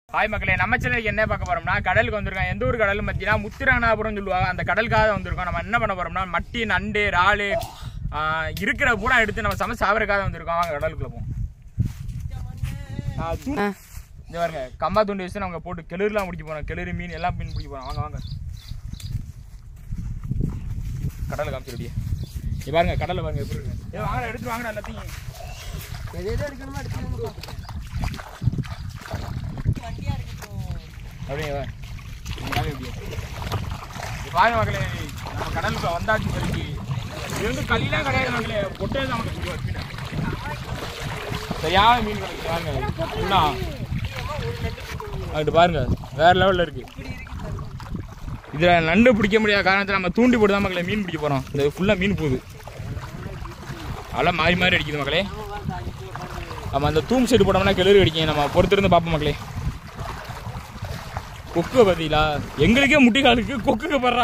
Hi மக்களே நம்ம சேனலுக்கு என்ன பார்க்க போறோம்னா கடலுக்கு வந்திருக்கோம் எந்த ஊர் கடல் பார்த்தீங்கன்னா முத்திரானாபுரம் சொல்லுவாங்க அந்த கடலுக்காக தான் வந்திருக்கோம் நம்ம என்ன பண்ண போறோம்னா மட்டி நண்டு இறாலு ஆஹ், இருக்கிற பூரா எடுத்து நம்ம சமைச்சு சாப்பிட்றதுக்காக வந்திருக்கோம் வாங்க கடலுக்குள்ள போவோம் ஆஹ், தூ- இங்க பாருங்க கம்பா துண்டு வச்சு நம்ம போட்டு கிளறுலாம் முடிக்க போறோம் கிளறு மீன் எல்லாம் மீன் பிடிக்க போறோம் வாங்க வாங்க கடலை காமிச்சிருடியே இங்க பாருங்க கடலை பாருங்க எப்படி இருக்கு ஏ வாங்க எடுத்து வாங்க எல்லாத்தையும் எது எது எடுக்கணுமோ எடுத்துக்கோங்க அப்படியே வா. இங்க வாங்க இப்படியே. இங்க பாருங்க மக்களே நம்ம கடலுக்கு வந்தாச்சு பெருக்கி இது வந்து களிலாம் கிடையாது மக்களே பொட்டே தான் மக்களே இங்க மீன் சரியான மீன் கிடைக்கு பாருங்க என்ன அங்கிட்டு பாருங்க வேற லெவல்ல இருக்கு இதுல நண்டு பிடிக்க முடியாத காரணத்தை நம்ம தூண்டி போட்டு தான் மக்களே மீன் பிடிக்க போறோம் இந்த ஃபுல்லா மீன் போகுது அதெல்லாம் மாறி மாறி அடிக்குது மக்களே நம்ம அந்த தூம் சைடு போட்டோம்னா கிளறு அடிக்கும் நம்ம பொறுத்திருந்து பார்ப்போம் மக்களே கொக்கு பார்த்தீங்களா எங்களுக்கே முட்டிக்காலுக்கு கொக்குக்கு படுறா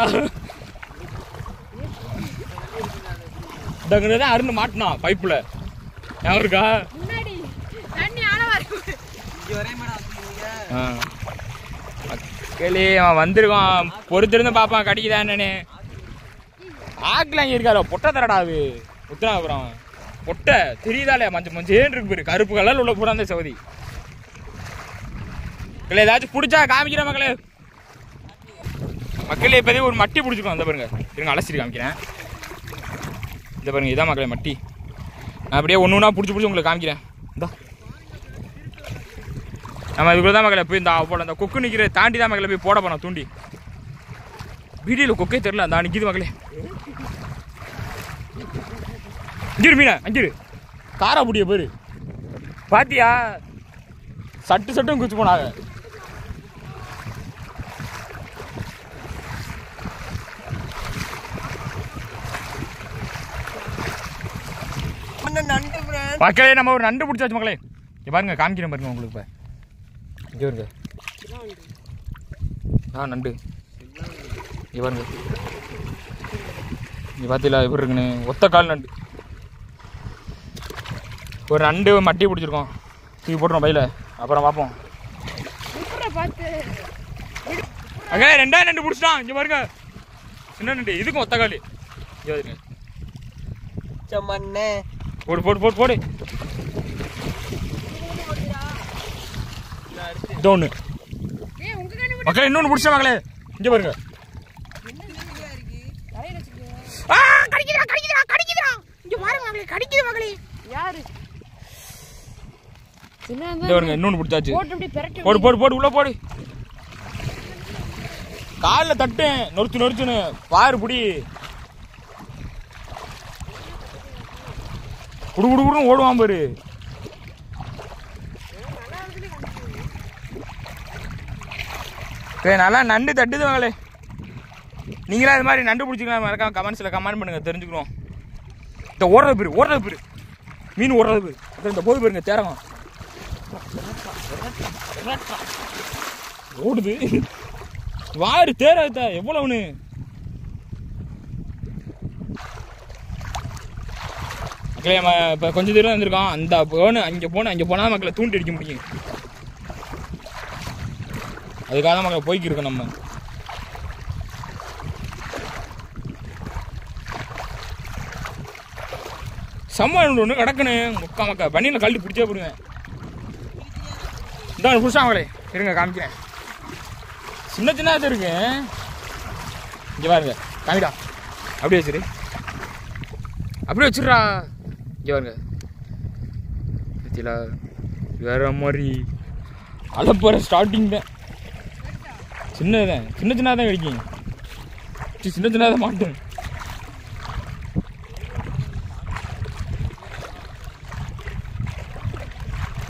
தங்குனது அருண் மாட்டினான் பைப்புல ஞாபகம் இருக்கா முன்னாடி தண்ணி ஆழமா இருக்கு இங்க வரே மேடம் நீங்க ஆ. மக்களே அவன் வந்திருக்கான் பொறுத்திருந்து பார்ப்பான் கடிக்குதா என்னன்னு ஆக்கலாம் இங்க இருக்காரு பொட்டை தரடா அது உத்தராபுரம் பொட்டை தெரியுதாலே மஞ்சள் மஞ்சேன்னு இருக்கு பாரு கருப்பு கலர் உள்ள பூரா அந்த சவுதி மக்களே ஏதாச்சும் பிடிச்சா காமிக்கிறேன் மக்களே மக்களே இப்போதே ஒரு மட்டி பிடிச்சிருக்கோம் அந்த பாருங்க இருங்க அலசிட்டு காமிக்கிறேன் இந்த பாருங்க இதான் மக்களே மட்டி நான் அப்படியே ஒன்று ஒன்றா பிடிச்சி பிடிச்சி உங்களுக்கு காமிக்கிறேன் இந்தா நம்ம இதுக்குள்ள தான் மக்களை போய் இந்த போல அந்த கொக்கு நிற்கிற தாண்டி தான் மக்களை போய் போட போனோம் தூண்டி வீடியோவில் கொக்கே தெரில அந்த நிற்கிது மக்களே அஞ்சிரு மீனா அஞ்சிரு காரா புடிய பேரு பாத்தியா சட்டு சட்டும் குச்சி போனாங்க அண்ணா நண்டு ஃப்ரெண்ட் மக்களே நம்ம ஒரு நண்டு பிடிச்சாச்சு மக்களே இங்க பாருங்க காமிக்கிறேன் பாருங்க உங்களுக்கு இப்போ இங்கே வருங்க ஆ நண்டு இங்க பாருங்க இங்க பார்த்தீங்களா எப்படி இருக்குன்னு ஒத்த கால் நண்டு ஒரு நண்டு மட்டி பிடிச்சிருக்கோம் தூக்கி போட்டுரும் பையில அப்புறம் பார்ப்போம் உப்புற பார்த்து அங்கே ரெண்டாயிரம் நண்டு பிடிச்சிட்டான் இங்க பாருங்க சின்ன நண்டு இதுக்கும் ஒத்த கால் இங்க பாருங்க சம்மண்ணே போடு போடு போடு போடு இது ஒன்று ஏ உங்க கண்ணு மக்களே இன்னொன்று பிடிச்ச மக்களே இங்க பாருங்க தலையில வச்சுக்கோங்க ஆ, கடிக்குதுடா கடிக்குதுடா கடிக்குதுடா இங்க பாருங்க மக்களே கடிக்குது மக்களே யாரு சின்ன இங்க பாருங்க இன்னொன்று பிடிச்சாச்சு போட்டு அப்படியே பெரட்டி போடு போடு போடு உள்ள போடு காலில் தட்டேன் நொறுச்சு நொறுச்சுன்னு பாரு புடி குடு குடு குடுன்னு ஓடுவான் பாரு சரி நல்லா நண்டு தட்டுது மகளே நீங்களா இது மாதிரி நண்டு பிடிச்சிக்கலாம் மறக்காம கமெண்ட்ஸில் கமெண்ட் பண்ணுங்க தெரிஞ்சுக்கிறோம் இந்த ஓடுறது பேரு ஓடுறது பேரு மீன் ஓடுறது பேரு அப்புறம் இந்த போது பாருங்க தேரகம் ஓடுது வாரு தேராதா எவ்வளவுன்னு மக்களே நம்ம இப்போ கொஞ்சம் தூரம் வந்திருக்கோம் அந்த போன அங்கே போன அங்கே போனால் மக்களை தூண்டி அடிக்க முடியும் அதுக்காக தான் மக்களை போய்க்கு இருக்கோம் நம்ம செம்ம ஒன்று கிடக்குன்னு முக்கா மக்கா பண்ணியில் கழட்டி பிடிச்சே போடுவேன் இந்த புதுசா மகளே இருங்க காமிக்கிறேன் சின்ன சின்னது இருக்கு இங்க பாருங்க காமிடா அப்படியே வச்சிரு அப்படியே வச்சிடுறா இங்க பாருங்க பத்தியில வேற மாதிரி அலப்பற ஸ்டார்டிங் தான் சின்னதுதான் சின்ன சின்னதான் கிடைக்கும் சி, சின்ன சின்னதாக மாட்டேன்